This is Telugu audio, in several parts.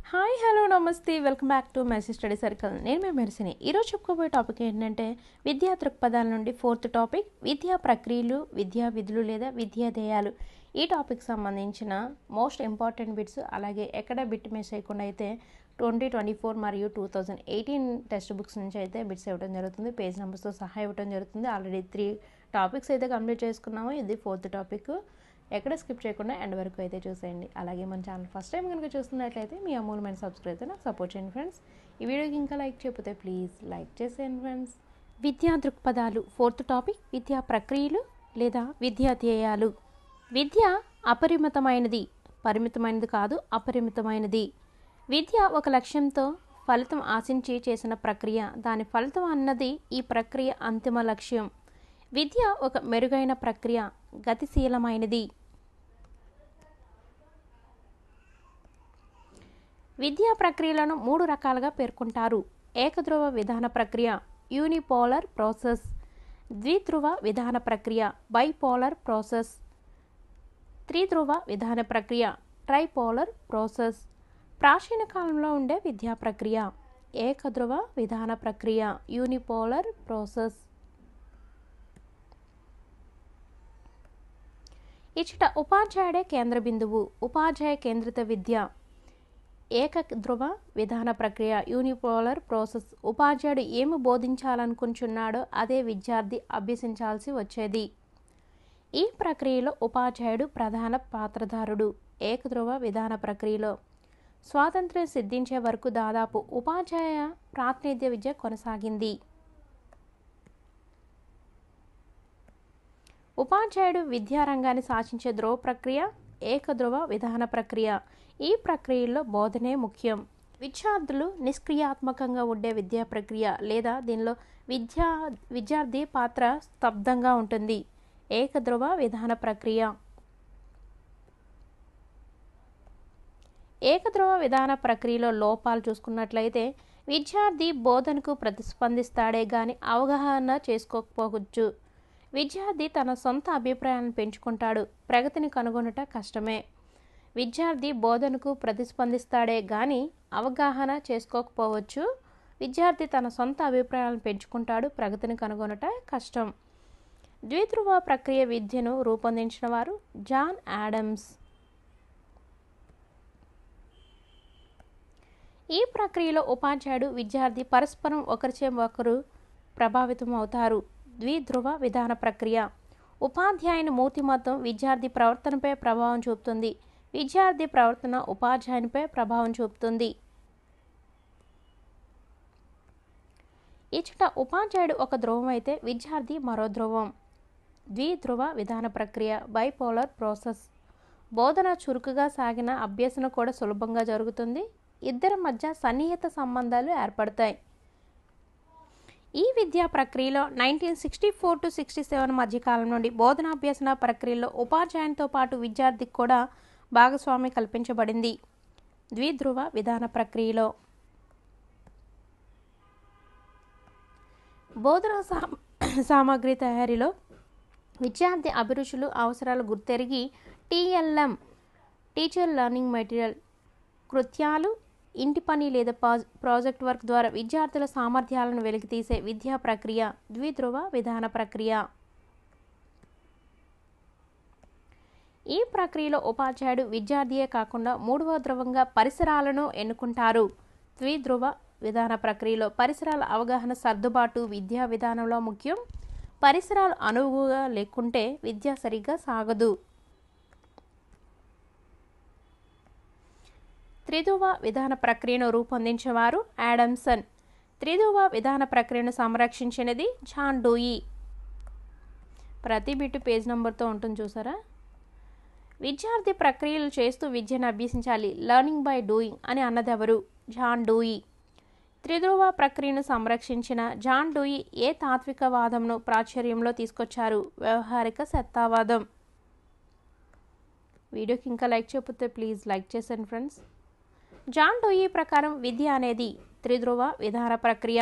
హాయ్ హలో నమస్తే welcome back to message study circle నేను మీ మెరిసిని ఈరోజు చెప్పుకోబోయే టాపిక్ ఏంటంటే విద్యా దృక్పథాల నుండి ఫోర్త్ టాపిక్ విద్యా ప్రక్రియలు విద్యా విధులు లేదా విద్యా ధ్యేయాలు ఈ టాపిక్ సంబంధించిన మోస్ట్ ఇంపార్టెంట్ బిట్స్ అలాగే ఎక్కడ బిట్ మిస్ చేయకుండా అయితే ట్వంటీ ట్వంటీ ఫోర్ మరియు two thousand eighteen text books నుంచి అయితే బిట్స్ ఇవ్వడం జరుగుతుంది పేజ్ నెంబర్స్తో సహా ఇవ్వడం జరుగుతుంది ఆల్రెడీ త్రీ టాపిక్స్ అయితే కంప్లీట్ చేసుకున్నాము ఇది ఫోర్త్ టాపిక్ ఎక్కడ స్కిప్ చేయకుండా ఎండ్ వరకు అయితే చూసేయండి అలాగే మన ఛానల్ ఫస్ట్ టైం కనుక చూస్తున్నట్లయితే మీ అమూల్మెంట్ సబ్స్క్రైబ్ అయితే నాకు సపోర్ట్ చేయండి ఫ్రెండ్స్ ఈ వీడియోకి ఇంకా లైక్ చేయకపోతే ప్లీజ్ లైక్ చేసేయండి ఫ్రెండ్స్ విద్యా దృక్పథాలు ఫోర్త్ టాపిక్ విద్యా ప్రక్రియలు లేదా విద్యా ధ్యేయాలు విద్య అపరిమితమైనది పరిమితమైనది కాదు అపరిమితమైనది విద్య ఒక లక్ష్యంతో ఫలితం ఆశించి చేసిన ప్రక్రియ దాని ఫలితం అన్నది ఈ ప్రక్రియ అంతిమ లక్ష్యం విద్య ఒక మెరుగైన ప్రక్రియ గతిశీలమైనది విద్యా ప్రక్రియలను మూడు రకాలుగా పేర్కొంటారు ఏకధ్రువ విధాన ప్రక్రియ యూనిపోలర్ ప్రాసెస్ ద్విధ్రువ విధాన ప్రక్రియ బైపోలర్ ప్రాసెస్ త్రిధ్రువ విధాన ప్రక్రియ ట్రైపోలర్ ప్రాసెస్ ప్రాచీన కాలంలో ఉండే విద్యా ప్రక్రియ ఏకధ్రువ విధాన ప్రక్రియ యూనిపోలర్ ప్రాసెస్ ఇచ్చట ఉపాధ్యాయుడే కేంద్ర బిందువు ఉపాధ్యాయ కేంద్రిత విద్య ఏక ధ్రువ విధాన ప్రక్రియ యూనిపోలర్ ప్రాసెస్ ఉపాధ్యాయుడు ఏమి బోధించాలనుకుంటున్నాడో అదే విద్యార్థి అభ్యసించాల్సి వచ్చేది ఈ ప్రక్రియలో ఉపాధ్యాయుడు ప్రధాన పాత్రధారుడు ఏకధ్రువ విధాన ప్రక్రియలో స్వాతంత్ర్యం సిద్ధించే వరకు దాదాపు ఉపాధ్యాయ ప్రాతినిధ్య విద్య కొనసాగింది ఉపాధ్యాయుడు విద్యారంగాన్ని శాసించే ధ్రువ ప్రక్రియ ఏకధ్రువ విధాన ప్రక్రియ ఈ ప్రక్రియలో బోధనే ముఖ్యం విద్యార్థులు నిష్క్రియాత్మకంగా ఉండే విద్యా ప్రక్రియ లేదా దీనిలో విద్యా విద్యార్థి పాత్ర స్తబ్దంగా ఉంటుంది ఏకధ్రువ విధాన ప్రక్రియ ఏకధ్రువ విధాన ప్రక్రియలో లోపాలు చూసుకున్నట్లయితే విద్యార్థి బోధనకు ప్రతిస్పందిస్తాడే కానీ అవగాహన చేసుకోకపోవచ్చు విద్యార్థి తన సొంత అభిప్రాయాలను పెంచుకుంటాడు ప్రగతిని కనుగొనుట కష్టమే విద్యార్థి బోధనకు ప్రతిస్పందిస్తాడే కానీ అవగాహన చేసుకోకపోవచ్చు విద్యార్థి తన సొంత అభిప్రాయాలను పెంచుకుంటాడు ప్రగతిని కనుగొనుట కష్టం ద్విధ్రువ ప్రక్రియ విద్యను రూపొందించిన వారు జాన్ యాడమ్స్ ఈ ప్రక్రియలో ఉపాధ్యాయుడు విద్యార్థి పరస్పరం ఒకరిచే ఒకరు ప్రభావితం అవుతారు ద్విధ్రువ విధాన ప్రక్రియ ఉపాధ్యాయుని మూర్తిమత్వం విద్యార్థి ప్రవర్తనపై ప్రభావం చూపుతుంది విద్యార్థి ప్రవర్తన ఉపాధ్యాయునిపై ప్రభావం చూపుతుంది ఇచ్చట ఉపాధ్యాయుడు ఒక ధ్రువం అయితే విద్యార్థి మరో ధ్రువం ద్విధ్రువ విధాన ప్రక్రియ బైపోలర్ ప్రాసెస్ బోధన చురుకుగా సాగిన అభ్యసన కూడా సులభంగా జరుగుతుంది ఇద్దరి మధ్య సన్నిహిత సంబంధాలు ఏర్పడతాయి ఈ విద్యా ప్రక్రియలో nineteen sixty four to sixty seven మధ్యకాలం నుండి బోధనాభ్యసన ప్రక్రియలో ఉపాధ్యాయునితో పాటు విద్యార్థికి కూడా భాగస్వామి కల్పించబడింది ద్విధ్రువ విధాన ప్రక్రియలో బోధనా సా సామాగ్రి తయారీలో విద్యార్థి అభిరుచులు అవసరాలు గుర్తెరిగి టీఎల్ఎం టీచర్ లెర్నింగ్ మెటీరియల్ కృత్యాలు ఇంటి పని లేదా ప్రాజెక్ట్ వర్క్ ద్వారా విద్యార్థుల సామర్థ్యాలను వెలికితీసే విద్యా ప్రక్రియ ద్విధ్రువ విధాన ప్రక్రియ ఈ ప్రక్రియలో ఉపాధ్యాయుడు విద్యార్థియే కాకుండా మూడవ ధ్రువంగా పరిసరాలను ఎన్నుకుంటారు ద్విధ్రువ విధాన ప్రక్రియలో పరిసరాల అవగాహన సర్దుబాటు విద్యా విధానంలో ముఖ్యం పరిసరాలు అనువుగా లేకుంటే విద్య సరిగ్గా సాగదు త్రిధువ విధాన ప్రక్రియను రూపొందించేవారు యాడమ్సన్ త్రిధువ విధాన ప్రక్రియను సంరక్షించినది జాన్ డూయి ప్రతి బిట్టు పేజ్ నెంబర్తో ఉంటుంది చూసారా విద్యార్థి ప్రక్రియలు చేస్తూ విద్యను అభ్యసించాలి లెర్నింగ్ బై డూయింగ్ అని అన్నదెవరు జాన్ డూయి త్రిధ్రువ ప్రక్రియను సంరక్షించిన జాన్ డూయి ఏ తాత్వికవాదంను ప్రాచుర్యంలో తీసుకొచ్చారు వ్యవహారిక సత్తావాదం వీడియోకి ఇంకా లైక్ చేయకపోతే ప్లీజ్ లైక్ చేసాను ఫ్రెండ్స్ జాన్ డోయి ప్రకారం విద్య అనేది త్రిధ్రువ విధాన ప్రక్రియ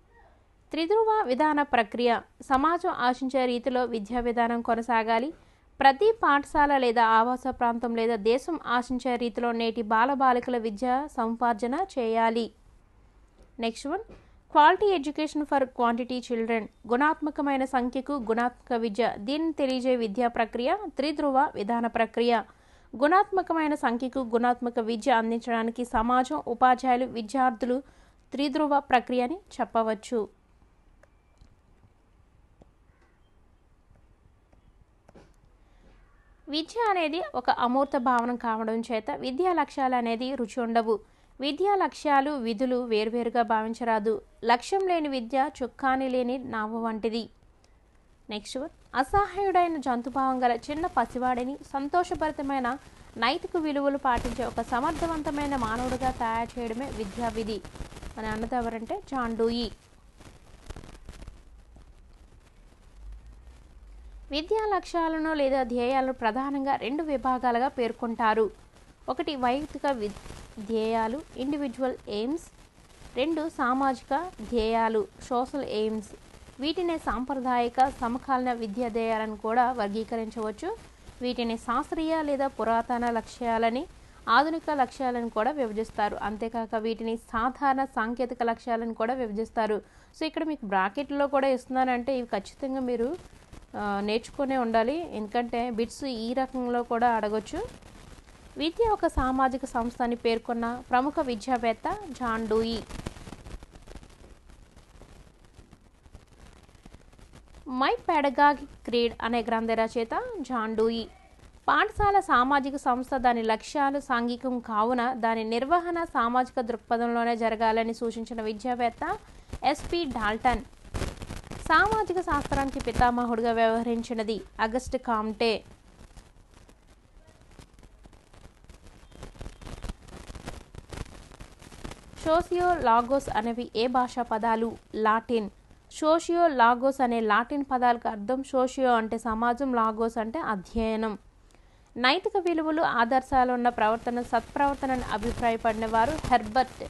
త్రిధ్రువ విధాన ప్రక్రియ సమాజం ఆశించే రీతిలో విద్యా విధానం కొనసాగాలి ప్రతి పాఠశాల లేదా ఆవాస ప్రాంతం లేదా దేశం ఆశించే రీతిలో నేటి బాలబాలికల విద్య సముపార్జన చేయాలి next one quality education for quantity children గుణాత్మకమైన సంఖ్యకు గుణాత్మక విద్య దీనిని తెలియజే విద్యా ప్రక్రియ త్రిధ్రువ విధాన ప్రక్రియ గుణాత్మకమైన సంఖ్యకు గుణాత్మక విద్య అందించడానికి సమాజం ఉపాధ్యాయులు విద్యార్థులు త్రిధ్రువ ప్రక్రియ అని చెప్పవచ్చు విద్య అనేది ఒక అమూర్త భావన కావడం చేత విద్యా లక్ష్యాలు అనేది రుచి ఉండవు విద్యా లక్ష్యాలు విధులు వేర్వేరుగా భావించరాదు లక్ష్యం లేని విద్య చుక్కాని లేని నావ వంటిది నెక్స్ట్ వన్ అసహాయుడైన జంతుభావం గల చిన్న పసివాడిని సంతోషభరితమైన నైతిక విలువలు పాటించే ఒక సమర్థవంతమైన మానవుడిగా తయారు చేయడమే విద్యా విధి అని అన్నది ఎవరంటే జాన్ డూయి విద్యా లక్ష్యాలను లేదా ధ్యేయాలను ప్రధానంగా రెండు విభాగాలుగా పేర్కొంటారు ఒకటి వైయక్తిక వి ధ్యేయాలు ఇండివిజువల్ ఎయిమ్స్ రెండు సామాజిక ధ్యేయాలు సోషల్ ఎయిమ్స్ వీటిని సాంప్రదాయిక సమకాలీన విద్యా ధ్యేయాలను కూడా వర్గీకరించవచ్చు వీటిని శాస్త్రీయ లేదా పురాతన లక్ష్యాలని ఆధునిక లక్ష్యాలను కూడా విభజిస్తారు అంతేకాక వీటిని సాధారణ సాంకేతిక లక్ష్యాలను కూడా విభజిస్తారు సో ఇక్కడ మీకు బ్రాకెట్లో కూడా ఇస్తున్నానంటే ఇవి ఖచ్చితంగా మీరు ఆ, నేర్చుకునే ఉండాలి ఎందుకంటే బిట్స్ ఈ రకంలో కూడా అడగొచ్చు విద్య ఒక సామాజిక సంస్థ అని పేర్కొన్న ప్రముఖ విద్యావేత్త John Dewey my pedagogic creed అనే గ్రంథ రచయిత జాన్ డూయి పాఠశాల సామాజిక సంస్థ దాని లక్ష్యాలు సాంఘికం కావున దాని నిర్వహణ సామాజిక దృక్పథంలోనే జరగాలని సూచించిన విద్యావేత్త ఎస్పి డాల్టన్ సామాజిక శాస్త్రానికి పితామహుడిగా వ్యవహరించినది అగస్ట్ కామ్టే సోషియో లాగోస్ అనేవి ఏ భాషా పదాలు లాటిన్ సోషియో లాగోస్ అనే లాటిన్ పదాలకు అర్థం సోషియో అంటే సమాజం లాగోస్ అంటే అధ్యయనం నైతిక విలువలు ఆదర్శాలు ఉన్న ప్రవర్తన సత్ప్రవర్తనని అభిప్రాయపడిన వారు హెర్బర్ట్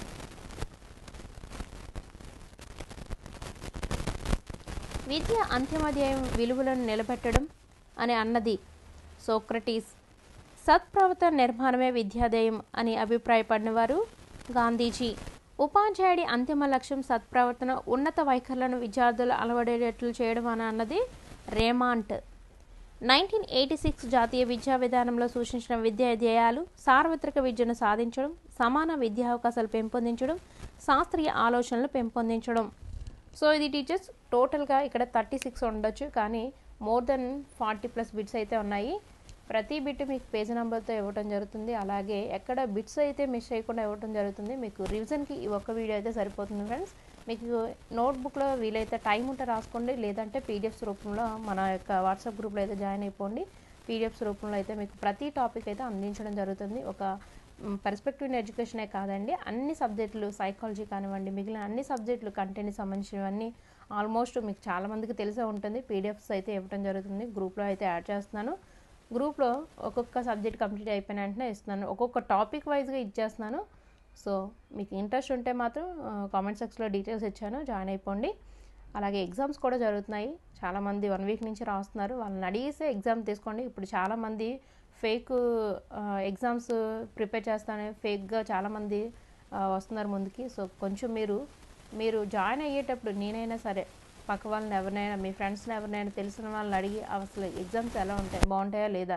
విద్య అంతిమధ్యేయం విలువలను నిలబెట్టడం అని అన్నది సోక్రటీస్ సత్ప్రవర్తన నిర్మాణమే విద్యాధ్యేయం అని అభిప్రాయపడిన వారు గాంధీజీ ఉపాధ్యాయుడి అంతిమ లక్ష్యం సత్ప్రవర్తన ఉన్నత వైఖరులను విద్యార్థులు అలవడేటట్లు చేయడం అని అన్నది రేమాంట్ నైన్టీన్ ఎయిటీ సిక్స్ జాతీయ విద్యా విధానంలో సూచించిన విద్యా ధ్యేయాలు సార్వత్రిక విద్యను సాధించడం సమాన విద్యా అవకాశాలు పెంపొందించడం శాస్త్రీయ ఆలోచనలు పెంపొందించడం సో ఇది టీచర్స్ టోటల్గా ఇక్కడ థర్టీ సిక్స్ ఉండొచ్చు కానీ more than forty plus bits అయితే ఉన్నాయి ప్రతి బిట్ మీకు పేజ్ నెంబర్తో ఇవ్వడం జరుగుతుంది అలాగే ఎక్కడ బిట్స్ అయితే మిస్ చేయకుండా ఇవ్వడం జరుగుతుంది మీకు రివిజన్కి ఈ ఒక్క వీడియో అయితే సరిపోతుంది ఫ్రెండ్స్ మీకు నోట్బుక్లో వీలైతే టైం ఉంటే రాసుకోండి లేదంటే పీడిఎఫ్స్ రూపంలో మన యొక్క వాట్సాప్ గ్రూప్లో అయితే జాయిన్ అయిపోండి పీడిఎఫ్స్ రూపంలో అయితే మీకు ప్రతి టాపిక్ అయితే అందించడం జరుగుతుంది ఒక పర్స్పెక్టివ్ ఇన్ ఎడ్యుకేషనే కాదండి అన్ని సబ్జెక్టులు సైకాలజీ కానివ్వండి మిగిలిన అన్ని సబ్జెక్టులు కంటెంట్కి సంబంధించినవన్నీ ఆల్మోస్ట్ మీకు చాలామందికి తెలిసే ఉంటుంది పీడిఎఫ్స్ అయితే ఇవ్వడం జరుగుతుంది గ్రూప్లో అయితే యాడ్ చేస్తున్నాను గ్రూప్లో ఒక్కొక్క సబ్జెక్ట్ కంప్లీట్ అయిపోయిన వెంటనే ఇస్తున్నాను ఒక్కొక్క టాపిక్ వైజ్గా ఇచ్చేస్తున్నాను సో మీకు ఇంట్రెస్ట్ ఉంటే మాత్రం కామెంట్ సెక్షన్లో డీటెయిల్స్ ఇచ్చాను జాయిన్ అయిపోండి అలాగే ఎగ్జామ్స్ కూడా జరుగుతున్నాయి చాలామంది వన్ వీక్ నుంచి రాస్తున్నారు వాళ్ళని అడిగేసే ఎగ్జామ్ తీసుకోండి ఇప్పుడు చాలామంది ఫేక్ ఎగ్జామ్స్ ప్రిపేర్ చేస్తానే ఫేక్గా చాలామంది ఆ, వస్తున్నారు ముందుకి సో కొంచెం మీరు మీరు జాయిన్ అయ్యేటప్పుడు నేనైనా సరే పక్క వాళ్ళని ఎవరినైనా మీ ఫ్రెండ్స్ని ఎవరినైనా తెలిసిన వాళ్ళని అడిగి అసలు ఎగ్జామ్స్ ఎలా ఉంటాయి బాగుంటాయా లేదా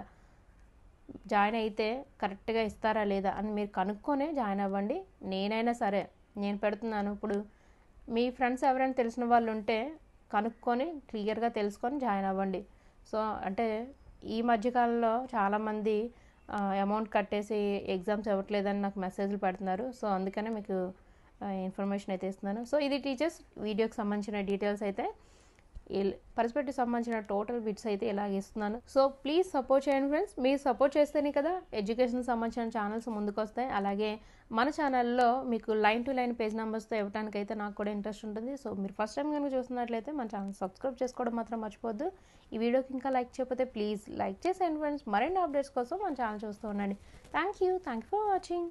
జాయిన్ అయితే కరెక్ట్గా ఇస్తారా లేదా అని మీరు కనుక్కొనే జాయిన్ అవ్వండి నేనైనా సరే నేను పెడుతున్నాను ఇప్పుడు మీ ఫ్రెండ్స్ ఎవరైనా తెలిసిన వాళ్ళు ఉంటే కనుక్కొని క్లియర్గా తెలుసుకొని జాయిన్ అవ్వండి సో అంటే ఈ మధ్యకాలంలో చాలామంది అమౌంట్ కట్టేసి ఎగ్జామ్స్ ఇవ్వట్లేదని నాకు మెసేజ్లు పెడుతున్నారు సో అందుకనే మీకు ఇన్ఫర్మేషన్ అయితే ఇస్తున్నాను సో ఇది టీచర్స్ వీడియోకి సంబంధించిన డీటెయిల్స్ అయితే పర్స్పెక్టివ్ సంబంధించిన టోటల్ బిట్స్ అయితే ఇలాగ ఇస్తున్నాను సో ప్లీజ్ సపోర్ట్ చేయండి ఫ్రెండ్స్ మీరు సపోర్ట్ చేస్తేనే కదా ఎడ్యుకేషన్ సంబంధించిన ఛానల్స్ ముందుకు వస్తాయి అలాగే మన ఛానల్లో మీకు లైన్ టు లైన్ పేజ్ నెంబర్స్తో ఇవ్వడానికి అయితే నాకు కూడా ఇంట్రెస్ట్ ఉంటుంది సో మీరు ఫస్ట్ టైం కనుక చూస్తున్నట్లయితే మన ఛానల్ సబ్స్క్రైబ్ చేసుకోవడం మాత్రం మర్చిపోద్దు ఈ వీడియోకి ఇంకా లైక్ చేయకపోతే ప్లీజ్ లైక్ చేసేయండి ఫ్రెండ్స్ మరిన్ని అప్డేట్స్ కోసం మన ఛానల్ చూస్తూ ఉండండి thank you thank you for watching